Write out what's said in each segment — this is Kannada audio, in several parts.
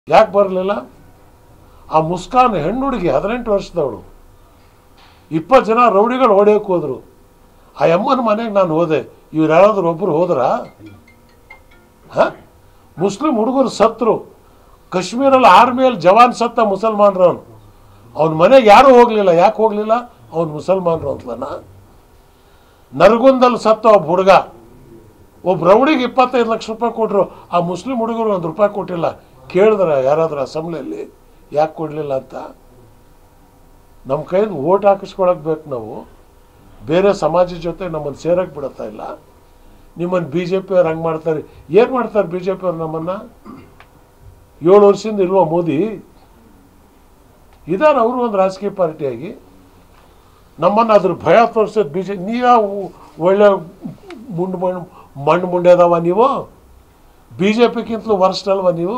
ಯಾಕೆ ಬರಲಿಲ್ಲ ಆ ಮುಸ್ಕಾನ್ ಹೆಣ್ಣು ಹುಡುಗಿ ಹದಿನೆಂಟು ವರ್ಷದವಳು ಇಪ್ಪತ್ತು ಜನ ರೌಡಿಗಳು ಹೊಡೆಯೋಕೆ ಹೋದ್ರು ಆ ಅಮ್ಮನ ಮನೆಗೆ ನಾನು ಹೋದೆ ಇವ್ರು ಯಾರಾದ್ರೂ ಒಬ್ಬರು ಹೋದ್ರಾ ಹ ಮುಸ್ಲಿಂ ಹುಡುಗರು ಸತ್ರು ಕಾಶ್ಮೀರಲ್ಲಿ ಆರ್ಮಿಯಲ್ಲಿ ಜವಾನ್ ಸತ್ತ ಮುಸಲ್ಮಾನರು ಅವನು ಅವನ ಮನೆಗೆ ಯಾರೂ ಹೋಗಲಿಲ್ಲ ಯಾಕೆ ಹೋಗಲಿಲ್ಲ ಅವನು ಮುಸಲ್ಮಾನರು ಅಂತಲನ ನರಗುಂದಲ್ಲಿ ಸತ್ತ ಒಬ್ಬ ಹುಡುಗ ಒಬ್ಬ ರೌಡಿಗೆ ಇಪ್ಪತ್ತೈದು ಲಕ್ಷ ರೂಪಾಯಿ ಕೊಟ್ಟರು ಆ ಮುಸ್ಲಿಂ ಹುಡುಗರು ಒಂದು ರೂಪಾಯಿ ಕೊಟ್ಟಿಲ್ಲ ಕೇಳಿದ್ರ ಯಾರಾದ್ರೂ ಅಸೆಂಬ್ಲಿಯಲ್ಲಿ ಯಾಕೆ ಕೊಡಲಿಲ್ಲ ಅಂತ ನಮ್ಮ ಕೈಯಿಂದ ಓಟ್ ಹಾಕಿಸ್ಕೊಳಕ್ ಬೇಕು ನಾವು ಬೇರೆ ಸಮಾಜದ ಜೊತೆ ನಮ್ಮನ್ನು ಸೇರಕ್ಕೆ ಬಿಡುತ್ತಾ ಇಲ್ಲ ನಿಮ್ಮನ್ನು ಬಿ ಜೆ ಪಿಯವ್ರು ಹಂಗೆ ಮಾಡ್ತಾರೆ ಏನು ಮಾಡ್ತಾರೆ ಬಿ ಜೆ ಪಿಯವ್ರು ನಮ್ಮನ್ನು ಏಳು ವರ್ಷದಿಂದ ಇಲ್ವಾ ಮೋದಿ ಇದಾರೆ ಅವರು ಒಂದು ರಾಜಕೀಯ ಪಾರ್ಟಿಯಾಗಿ ನಮ್ಮನ್ನು ಅದ್ರ ಭಯ ತೋರಿಸೋದು ಬಿ ಜೆ ನೀವ್ಯಾವ ಒಳ್ಳೆ ಮುಂಡು ಮಣ್ಣು ಮಣ್ಣು ಮುಂಡೆದವ ನೀವು ಬಿ ಜೆ ಪಿಗಿಂತಲೂ ವರ್ಸ್ಟ್ ಅಲ್ವಾ ನೀವು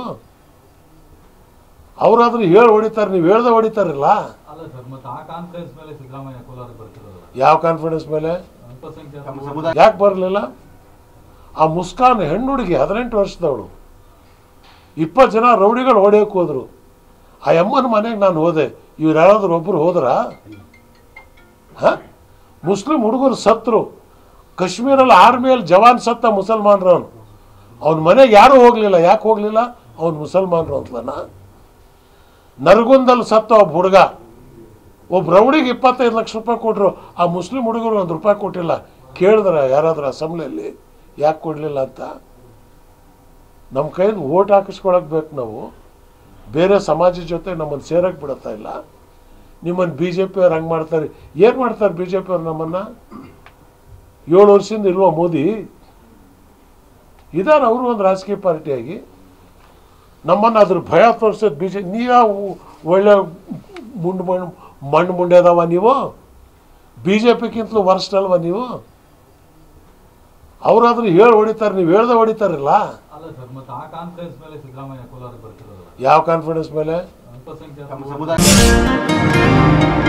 ಅವರಾದ್ರೂ ಹೇಳಿ ಹೊಡಿತಾರೆ ನೀವು ಹೇಳ್ದೆ ಹೊಡಿತಾರಲ್ಲ ಅಲ್ಲ ಸರ್ ಮತ್ತೆ ಆ ಕಾನ್ಫರೆನ್ಸ್ ಮೇಲೆ ಸಿದ್ದರಾಮಯ್ಯ ಕೋಲಾರಕ್ಕೆ ಬರ್ತಿರೋದಲ್ಲ ಯಾವ ಕಾನ್ಫಿಡೆನ್ಸ್ ಮೇಲೆ ಅಲ್ಪಸಂಖ್ಯಾತ ಯಾಕೆ ಬರಲಿಲ್ಲ ಆ ಮುಸ್ಕಾನ್ ಹೆಣ್ಣು ಹುಡುಗಿ ಹದಿನೆಂಟು ವರ್ಷದವಳು ಇಪ್ಪತ್ತು ಜನ ರೌಡಿಗಳು ಹೊಡೆಯೋಕೆ ಹೋದ್ರು ಆ ಅಮ್ಮನ ಮನೆಗೆ ನಾನು ಹೋದೆ ಇವ್ರು ಯಾರಾದ್ರೂ ಒಬ್ಬರು ಹೋದ್ರಾ ಹ ಮುಸ್ಲಿಂ ಹುಡುಗರು ಸತ್ರು ಕಾಶ್ಮೀರಲ್ಲಿ ಆರ್ಮಿಯಲ್ಲಿ ಜವಾನ್ ಸತ್ತ ಮುಸಲ್ಮಾನರು ಅವನು ಅವನ ಮನೆಗೆ ಯಾರೂ ಹೋಗಲಿಲ್ಲ ಯಾಕೆ ಹೋಗಲಿಲ್ಲ ಅವನು ಮುಸಲ್ಮಾನರು ಅಂತಲನ ನರಗುಂದಲ್ಲಿ ಸತ್ತ ಒಬ್ಬ ಹುಡುಗ ಒಬ್ಬ ರೌಡಿಗೆ ಇಪ್ಪತ್ತೈದು ಲಕ್ಷ ರೂಪಾಯಿ ಕೊಟ್ಟರು ಆ ಮುಸ್ಲಿಂ ಹುಡುಗರು ಒಂದು ರೂಪಾಯಿ ಕೊಟ್ಟಿಲ್ಲ ಕೇಳಿದ್ರ ಯಾರಾದ್ರೂ ಅಸೆಂಬ್ಲಿಯಲ್ಲಿ ಯಾಕೆ ಕೊಡಲಿಲ್ಲ ಅಂತ ನಮ್ಮ ಕೈಯಿಂದ ಓಟ್ ಹಾಕಿಸ್ಕೊಳಕ್ ಬೇಕು ನಾವು ಬೇರೆ ಸಮಾಜದ ಜೊತೆ ನಮ್ಮನ್ನು ಸೇರಕ್ಕೆ ಬಿಡುತ್ತಾ ಇಲ್ಲ ನಿಮ್ಮನ್ನು ಬಿ ಜೆ ಪಿಯವ್ರು ಹಂಗೆ ಮಾಡ್ತಾರೆ ಏನು ಮಾಡ್ತಾರೆ ಬಿ ಜೆ ಪಿಯವ್ರು ನಮ್ಮನ್ನು ಏಳು ವರ್ಷದಿಂದ ಇಲ್ವಾ ಮೋದಿ ಇದಾರೆ ಅವರು ಒಂದು ರಾಜಕೀಯ ಪಾರ್ಟಿಯಾಗಿ ನಮ್ಮನ್ನು ಅದ್ರ ಭಯ ತೋರಿಸೋದು ಬಿ ಜೆ ನೀವ್ಯಾವ ಒಳ್ಳೆ ಮುಂಡು ಮಣ್ಣು ಮಣ್ಣು ಮುಂಡೆದವ ನೀವು ಬಿ ಜೆ ಪಿಗಿಂತಲೂ ವರ್ಸ್ಟ್ ಅಲ್ವಾ ನೀವು ಅವರಾದ್ರೂ ಹೇಳಿ ಹೊಡಿತಾರೆ ನೀವು ಹೇಳ್ದೆ ಹೊಡಿತಾರಲ್ಲ ಅಲ್ಲ ಸರ್ ಮತ್ತೆ ಆ ಕಾನ್ಫರೆನ್ಸ್ ಮೇಲೆ ಸಿದ್ದರಾಮಯ್ಯ ಕೋಲಾರಕ್ಕೆ ಬರ್ತಿರೋದಲ್ಲ ಯಾವ ಕಾನ್ಫಿಡೆನ್ಸ್ ಮೇಲೆ ಅಲ್ಪಸಂಖ್ಯಾತ ತಮ್ಮ ಸಮುದಾಯ